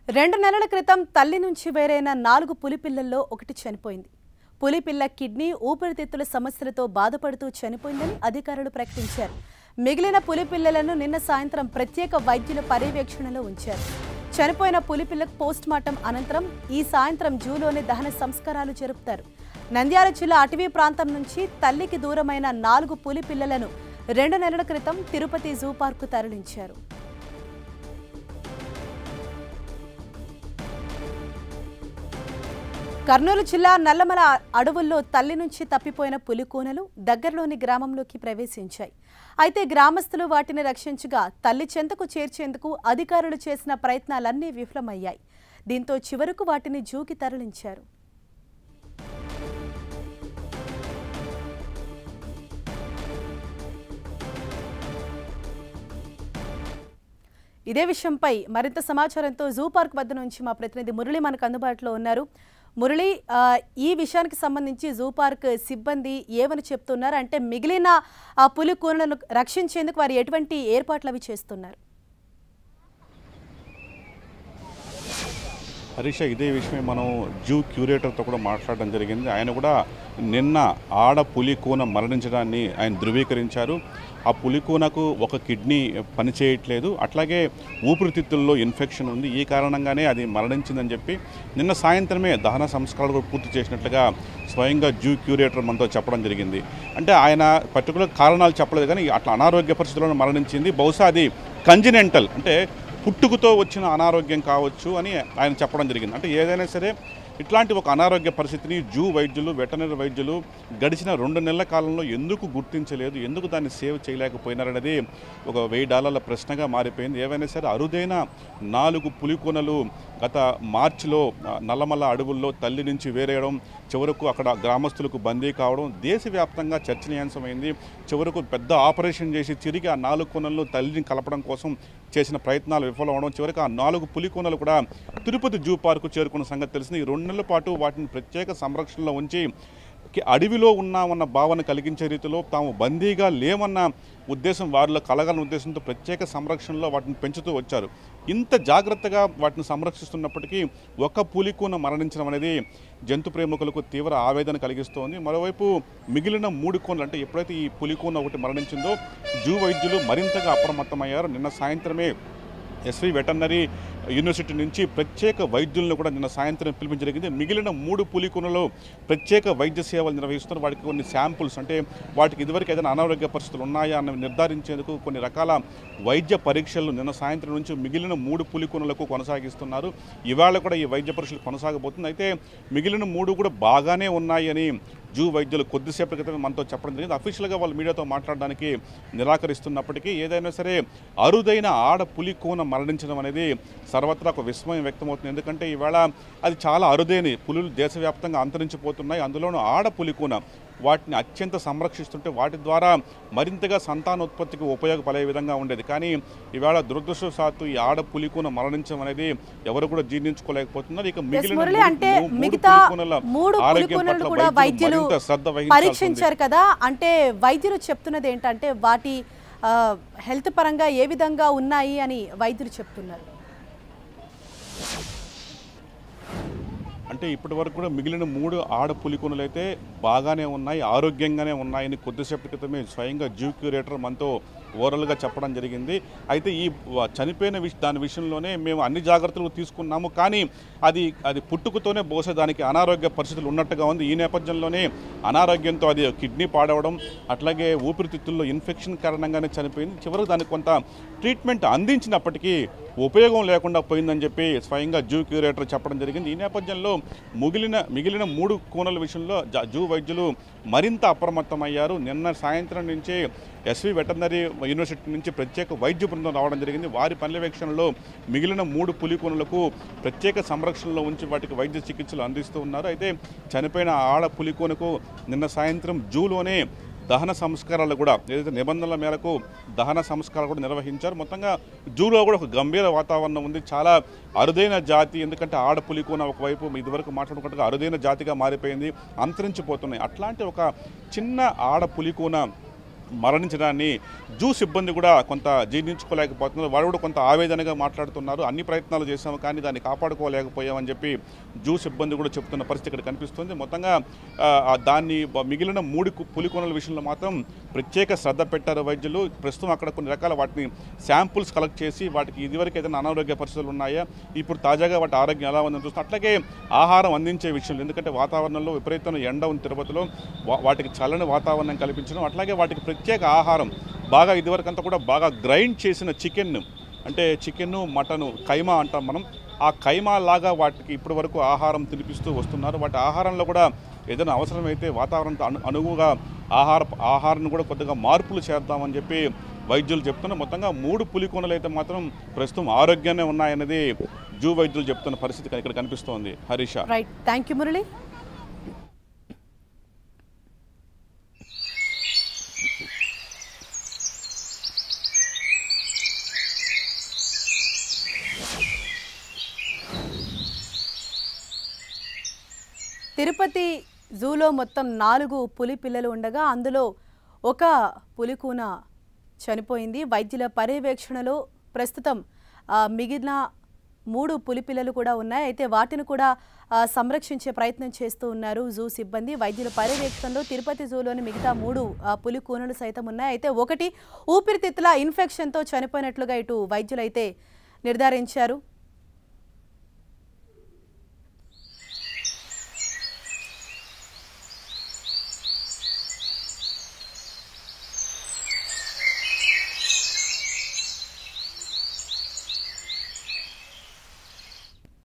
రెండు నెలల క్రితం తల్లి నుంచి వేరైన నాలుగు పులిపిల్లల్లో ఒకటి చనిపోయింది పులిపిల్ల కిడ్నీ ఊపిరితిత్తుల సమస్యలతో బాధపడుతూ చనిపోయిందని అధికారులు ప్రకటించారు మిగిలిన పులిపిల్లలను నిన్న సాయంత్రం ప్రత్యేక వైద్యుల పర్యవేక్షణలో ఉంచారు చనిపోయిన పులిపిల్లకు పోస్ట్ మార్టం అనంతరం ఈ సాయంత్రం జూలోని దహన సంస్కారాలు జరుపుతారు నంద్యాల జిల్లా అటవీ ప్రాంతం నుంచి తల్లికి దూరమైన నాలుగు పులి పిల్లలను రెండు నెలల క్రితం తిరుపతి జూ పార్కు తరలించారు కర్నూలు జిల్లా నల్లమల అడవుల్లో తల్లి నుంచి తప్పిపోయిన పులికూనలు దగ్గరలోని గ్రామంలోకి ప్రవేశించాయి అయితే గ్రామస్తులు వాటిని రక్షించగా తల్లి చెంతకు చేర్చేందుకు అధికారులు చేసిన ప్రయత్నాలన్నీ విఫలమయ్యాయి దీంతో చివరకు వాటిని జూకి తరలించారు ఇదే విషయంపై మరింత సమాచారంతో జూ పార్క్ వద్ద నుంచి మా ప్రతినిధి మురళి మనకు అందుబాటులో ఉన్నారు మురళి ఆ, ఈ విషయానికి సంబంధించి జూ పార్క్ సిబ్బంది ఏమని చెప్తున్నారు అంటే మిగిలిన ఆ పులి కూనలను రక్షించేందుకు వారు ఎటువంటి ఏర్పాట్లు అవి చేస్తున్నారు హరీష ఇదే విషయమే మనం జూ క్యూరేటర్తో కూడా మాట్లాడడం జరిగింది ఆయన కూడా నిన్న ఆడ పులి కూన మరణించడాన్ని ఆయన ధృవీకరించారు ఆ పులి కూనకు ఒక కిడ్నీ పనిచేయట్లేదు అట్లాగే ఊపిరితిత్తుల్లో ఇన్ఫెక్షన్ ఉంది ఈ కారణంగానే అది మరణించిందని చెప్పి నిన్న సాయంత్రమే దహన సంస్కారాలు కూడా పూర్తి చేసినట్లుగా స్వయంగా జూ క్యూరేటర్ మనతో చెప్పడం జరిగింది అంటే ఆయన పర్టికులర్ కారణాలు చెప్పలేదు కానీ అట్లా అనారోగ్య పరిస్థితుల్లో మరణించింది బహుశా అది కంజినెంటల్ అంటే పుట్టుకతో వచ్చిన అనారోగ్యం కావచ్చు అని ఆయన చెప్పడం జరిగింది అంటే ఏదైనా సరే ఇట్లాంటి ఒక అనారోగ్య పరిస్థితిని జూ వైద్యులు వెటనరీ వైద్యులు గడిచిన రెండు నెలల కాలంలో ఎందుకు గుర్తించలేదు ఎందుకు దాన్ని సేవ్ చేయలేకపోయినారనేది ఒక వెయ్యి డాలర్ల ప్రశ్నగా మారిపోయింది ఏవైనా సరే అరుదైన నాలుగు పులికొనలు గత మార్చిలో ఆ, నల్లమల్ల అడవుల్లో తల్లి నుంచి వేరేయడం చివరకు అక్కడ గ్రామస్తులకు బందీ కావడం దేశవ్యాప్తంగా చర్చనీయాంశమైంది చివరకు పెద్ద ఆపరేషన్ చేసి తిరిగి ఆ నాలుగు కొనల్లో తల్లిని కలపడం కోసం చేసిన ప్రయత్నాలు విఫలమవడం చివరికి ఆ నాలుగు పులి కొనలు కూడా తిరుపతి జూ పార్కు చేరుకున్న సంగతి తెలిసింది ఈ రెండు నెలల పాటు వాటిని ప్రత్యేక సంరక్షణలో ఉంచి కి అడవిలో ఉన్నామన్న భావన కలిగించే రీతిలో తాము బందీగా లేమన్న ఉద్దేశం వారిలో కలగాలన్న ఉద్దేశంతో ప్రత్యేక సంరక్షణలో వాటిని పెంచుతూ వచ్చారు ఇంత జాగ్రత్తగా వాటిని సంరక్షిస్తున్నప్పటికీ ఒక పులికూన మరణించడం అనేది జంతు ప్రేమికులకు తీవ్ర ఆవేదన కలిగిస్తోంది మరోవైపు మిగిలిన మూడు కోన్లు అంటే ఎప్పుడైతే ఈ పులికూన ఒకటి మరణించిందో జూ వైద్యులు మరింతగా అప్రమత్తమయ్యారు నిన్న సాయంత్రమే ఎస్వి వెటర్నరీ యూనివర్సిటీ నుంచి ప్రత్యేక వైద్యులను కూడా నిన్న సాయంత్రం పిలిపించడం జరిగింది మిగిలిన మూడు పులికొనలో ప్రత్యేక వైద్య సేవలు నిర్వహిస్తున్నారు వాటికి కొన్ని శాంపుల్స్ అంటే వాటికి ఇదివరకు ఏదైనా అనారోగ్య పరిస్థితులు ఉన్నాయా అన్నవి నిర్ధారించేందుకు కొన్ని రకాల వైద్య పరీక్షలు నిన్న సాయంత్రం నుంచి మిగిలిన మూడు పులికొనలకు కొనసాగిస్తున్నారు ఇవాళ కూడా ఈ వైద్య పరీక్షలు కొనసాగబోతుంది అయితే మిగిలిన మూడు కూడా బాగానే ఉన్నాయి అని జూ వైద్యులు కొద్దిసేపటి క్రితమే మనతో చెప్పడం జరిగింది అఫీషియల్గా వాళ్ళు మీడియాతో మాట్లాడడానికి నిరాకరిస్తున్నప్పటికీ ఏదైనా సరే అరుదైన ఆడ పులి కోన మరణించడం అనేది సర్వత్రా ఒక విస్మయం వ్యక్తమవుతుంది ఎందుకంటే ఈవేళ అది చాలా అరుదైన పులులు దేశవ్యాప్తంగా అంతరించిపోతున్నాయి అందులోనూ ఆడ పులి కూన వాటిని అత్యంత సంరక్షిస్తుంటే వాటి ద్వారా మరింతగా సంతానోత్పత్తికి ఉపయోగపడే విధంగా ఉండేది కానీ ఈవేళ దురదృష్టవశాత్తు ఈ ఆడ పులికూన మరణించడం అనేది ఎవరు కూడా జీర్ణించుకోలేకపోతున్నారు ఇక మిగిలిన మురళి మూడు- అంటే మూ- మూడు మిగతా పులికూనల మూడు ఆరోగ్యం పులికొనలు పట్ల కూడా వైద్యులు మరింత శ్రద్ధ వహించాల్సి ఉంది. పరీక్షించారు కదా అంటే వైద్యులు చెప్తున్నది ఏంటంటే వాటి ఆ, హెల్త్ పరంగా ఏ విధంగా ఉన్నాయి అని వైద్యులు చెప్తున్నారు అంటే ఇప్పటి వరకు కూడా మిగిలిన మూడు ఆడ పులికొనలు అయితే బాగానే ఉన్నాయి ఆరోగ్యంగానే ఉన్నాయని కొద్దిసేపటి క్రితమే స్వయంగా జూ క్యూరేటర్ మనతో ఓరల్గా చెప్పడం జరిగింది అయితే ఈ వ- చనిపోయిన విష దాని విషయంలోనే మేము అన్ని జాగ్రత్తలు తీసుకున్నాము కానీ అది అది పుట్టుకతోనే బహుశా దానికి అనారోగ్య పరిస్థితులు ఉన్నట్టుగా ఉంది ఈ నేపథ్యంలోనే అనారోగ్యంతో అది కిడ్నీ పాడవడం అట్లాగే ఊపిరితిత్తుల్లో ఇన్ఫెక్షన్ కారణంగానే చనిపోయింది చివరికి దానికి కొంత ట్రీట్మెంట్ అందించినప్పటికీ ఉపయోగం లేకుండా పోయిందని చెప్పి స్వయంగా జూ క్యూరేటర్ చెప్పడం జరిగింది ఈ నేపథ్యంలో మిగిలిన మిగిలిన మూడు కోణల విషయంలో జ- జూ వైద్యులు మరింత అప్రమత్తమయ్యారు నిన్న సాయంత్రం నుంచే ఎస్వి వెటర్నరీ యూనివర్సిటీ నుంచి ప్రత్యేక వైద్య బృందం రావడం జరిగింది వారి పర్యవేక్షణలో మిగిలిన మూడు పులికొనలకు ప్రత్యేక సంరక్షణలో ఉంచి వాటికి వైద్య చికిత్సలు అందిస్తూ ఉన్నారు అయితే చనిపోయిన ఆడ పులికొనకు నిన్న సాయంత్రం జూలోనే దహన సంస్కారాలు కూడా ఏదైతే నిబంధనల మేరకు దహన సంస్కారాలు కూడా నిర్వహించారు మొత్తంగా జూలో కూడా ఒక గంభీర వాతావరణం ఉంది చాలా అరుదైన జాతి ఎందుకంటే ఆడ పులికోన ఒకవైపు ఇదివరకు మాట్లాడుకుంటే అరుదైన జాతిగా మారిపోయింది అంతరించిపోతున్నాయి అట్లాంటి ఒక చిన్న ఆడ పులికోన మరణించడాన్ని జూ సిబ్బంది కూడా కొంత జీర్ణించుకోలేకపోతున్నారు వారు కూడా కొంత ఆవేదనగా మాట్లాడుతున్నారు అన్ని ప్రయత్నాలు చేశాము కానీ దాన్ని కాపాడుకోలేకపోయామని చెప్పి జూ సిబ్బంది కూడా చెప్తున్న పరిస్థితి ఇక్కడ కనిపిస్తుంది మొత్తంగా ఆ, ఆ దాన్ని బ- మిగిలిన మూడు కు- పులికొనల విషయంలో మాత్రం ప్రత్యేక శ్రద్ధ పెట్టారు వైద్యులు ప్రస్తుతం అక్కడ కొన్ని రకాల వాటిని శాంపుల్స్ కలెక్ట్ చేసి వాటికి ఇదివరకు ఏదైనా అనారోగ్య పరిస్థితులు ఉన్నాయా ఇప్పుడు తాజాగా వాటి ఆరోగ్యం ఎలా ఉందని చూస్తున్నాం అట్లాగే ఆహారం అందించే విషయంలో ఎందుకంటే వాతావరణంలో విపరీతమైన ఎండ ఉంది తిరుపతిలో వా- వాటికి చల్లని వాతావరణం కల్పించడం అట్లాగే వాటికి ప్రత్యేక ఆహారం బాగా ఇదివరకు అంతా కూడా బాగా గ్రైండ్ చేసిన చికెన్ అంటే చికెన్ మటన్ కైమా అంటాం మనం ఆ కైమా లాగా వాటికి ఇప్పటి వరకు ఆహారం తినిపిస్తూ వస్తున్నారు వాటి ఆహారంలో కూడా ఏదైనా అవసరమైతే వాతావరణంతో అను అనువుగా ఆహార ఆహారాన్ని కూడా కొద్దిగా మార్పులు చేద్దామని చెప్పి వైద్యులు చెప్తున్నారు మొత్తంగా మూడు పులికొనలు అయితే మాత్రం ప్రస్తుతం ఆరోగ్యాన్ని ఉన్నాయన్నది జూ వైద్యులు చెప్తున్న పరిస్థితి ఇక్కడ కనిపిస్తోంది Harish right thank you Murali Tirupati జూలో మొత్తం నాలుగు పులి పిల్లలు ఉండగా అందులో ఒక పులి కూన చనిపోయింది వైద్యుల పర్యవేక్షణలో ప్రస్తుతం ఆ, మిగిలిన మూడు పులి పిల్లలు కూడా ఉన్నాయి అయితే వాటిని కూడా ఆ, సంరక్షించే ప్రయత్నం చేస్తూ ఉన్నారు జూ సిబ్బంది వైద్యుల పర్యవేక్షణలో తిరుపతి జూలోని మిగతా మూడు ఆ, పులి కూనలు సైతం ఉన్నాయి అయితే ఒకటి ఊపిరితిత్తుల ఇన్ఫెక్షన్తో చనిపోయినట్లుగా ఇటు వైద్యులు అయితే నిర్ధారించారు